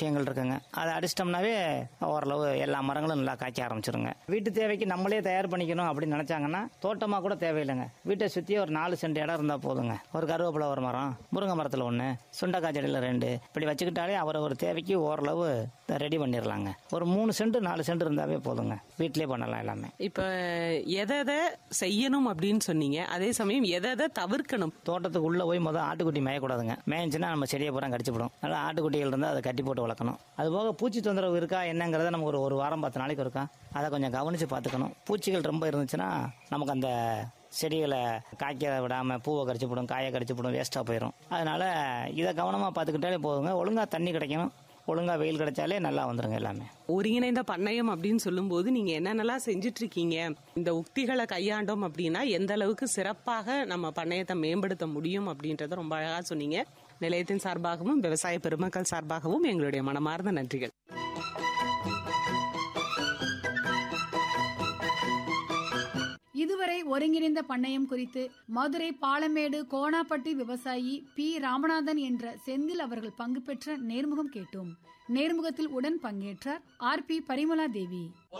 விஷயங்கள் இருக்குங்க அதை அடிச்சிட்டோம்னாவே ஓரளவு எல்லா மரங்களும் நல்லா காய்க்க ஆரம்பிச்சிருங்க வீட்டு தேவைக்கு நம்மளே தயார் பண்ணிக்கணும் அப்படின்னு நினைச்சாங்கன்னா தோட்டமா கூட தேவையில்லைங்க வீட்டை சுற்றி ஒரு நாலு சென்ட் இடம் இருந்தால் போதுங்க ஒரு கருவேப்பிலை ஒரு மரம் முருங்கை மரத்தில் ஒன்று சுண்டக்காய் செடியில் ரெண்டு இப்படி வச்சுக்கிட்டாலே அவரை ஒரு தேவைக்கு ஓரளவு ரெடி பண்ணிடலாங்க ஒரு மூணு சென்ட் நாலு சென்ட் இருந்தாவே போதுங்க வீட்டிலே பண்ணலாம் எல்லாமே இப்ப எதை எதை செய்யணும் அப்படின்னு சொன்னீங்க அதே சமயம் எதை எதை தவிர்க்கணும் தோட்டத்துக்கு உள்ள போய் முதல் ஆட்டுக்குட்டி மேயக்கூடாதுங்க மேய்ஞ்சுன்னா நம்ம செடியை பூரா கடிச்சுப்படும் அதனால ஆட்டுக்குட்டிகள் இருந்தால் அதை கட்டி போட்டு வளர்க்கணும் அது போக பூச்சி தொந்தரவு இருக்கா என்னங்கிறத நமக்கு ஒரு ஒரு வாரம் பத்து நாளைக்கு இருக்கா அதை கொஞ்சம் கவனித்து பார்த்துக்கணும் பூச்சிகள் ரொம்ப இருந்துச்சுன்னா நமக்கு அந்த செடிகளை காய்க்க விடாம பூவை கடிச்சு போடும் காயை கடிச்சு போடும் வேஸ்ட்டாக போயிடும் அதனால இதை கவனமாக பார்த்துக்கிட்டாலே போதுங்க ஒழுங்காக தண்ணி கிடைக்கணும் ஒழுங்காக வெயில் கிடைச்சாலே நல்லா வந்துருங்க எல்லாமே ஒருங்கிணைந்த பண்ணையம் அப்படின்னு சொல்லும்போது நீங்க என்னென்னலாம் செஞ்சுட்டு இருக்கீங்க இந்த உக்திகளை கையாண்டோம் அப்படின்னா எந்த அளவுக்கு சிறப்பாக நம்ம பண்ணையத்தை மேம்படுத்த முடியும் அப்படின்றத ரொம்ப அழகா சொன்னீங்க நிலையத்தின் சார்பாகவும் விவசாய பெருமக்கள் சார்பாகவும் எங்களுடைய மனமார்ந்த நன்றிகள் இதுவரை ஒருங்கிணைந்த பண்ணையம் குறித்து மதுரை பாலமேடு கோணாப்பட்டி விவசாயி பி ராமநாதன் என்ற செந்தில் அவர்கள் பங்கு பெற்ற நேர்முகம் கேட்டோம் நேர்முகத்தில் உடன் பங்கேற்றார் ஆர் பி பரிமலா தேவி